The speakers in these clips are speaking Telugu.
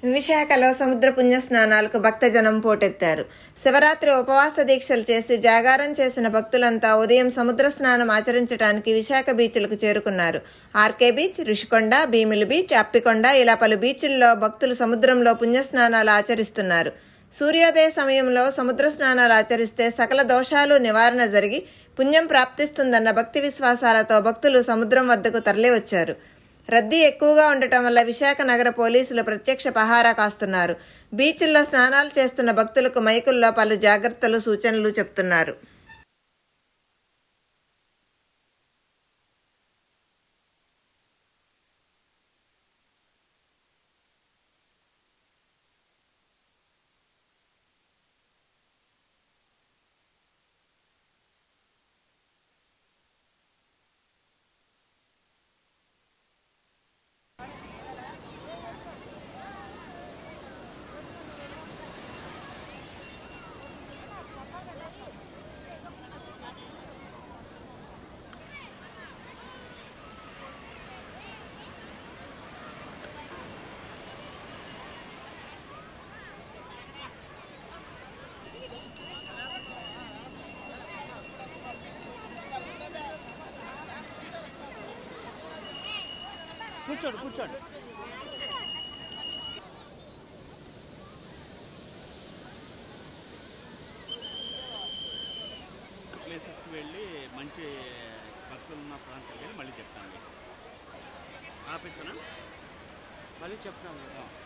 విశాఖలో సముద్ర పుణ్య స్నానాలకు భక్తజనం పోటెత్తారు శివరాత్రి ఉపవాస దీక్షలు చేసి జాగారం చేసిన భక్తులంతా ఉదయం సముద్ర స్నానం ఆచరించడానికి విశాఖ బీచ్లకు చేరుకున్నారు RK beach Rushikonda Bheemili beach Appikonda ఇలా పలు బీచ్ల్లో భక్తులు సముద్రంలో పుణ్యస్నానాలు ఆచరిస్తున్నారు సూర్యోదయ సమయంలో సముద్ర స్నానాలు ఆచరిస్తే సకల దోషాలు నివారణ జరిగి పుణ్యం ప్రాప్తిస్తుందన్న భక్తి విశ్వాసాలతో భక్తులు సముద్రం వద్దకు తరలివచ్చారు రద్దీ ఎక్కువగా ఉండటం వల్ల విశాఖ నగర పోలీసులు ప్రత్యక్ష పహారా కాస్తున్నారు బీచ్ల్లో స్నానాలు చేస్తున్న భక్తులకు మైకుల్లో పలు జాగ్రత్తలు సూచనలు చెప్తున్నారు కూర్చోండి కూర్చోండి ప్లేసెస్కి వెళ్ళి మంచి భక్తులు ఉన్న ప్రాంతానికి వెళ్ళి మళ్ళీ చెప్తాను మీకు ఆపించనా మళ్ళీ చెప్తాను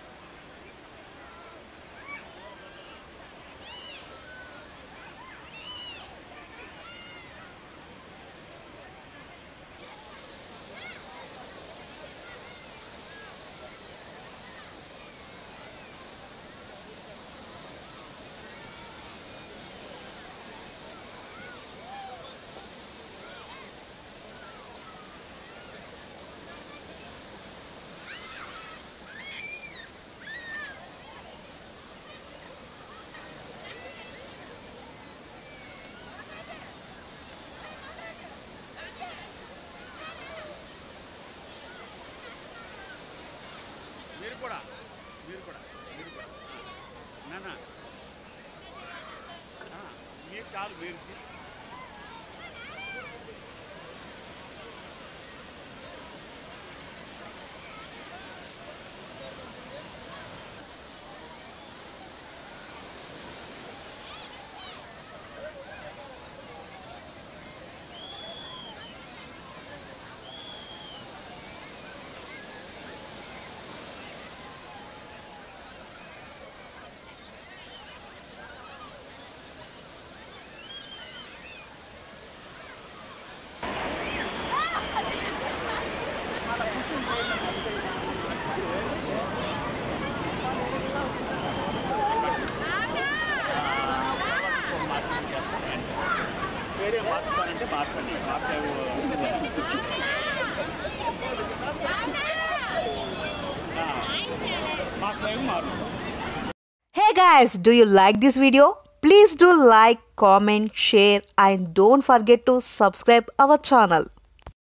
మీరు కూడా మీరు కూడా మీరు కూడా నాన్న ఆ, మీరు చాలు మీరు మార్కెట్ చేస్తానండి వేరే మార్చుతానంటే మార్చండి మార్చే మార్చలేము మారు Hey guys, do you like this video? Please do like, comment, share and don't forget to subscribe our channel.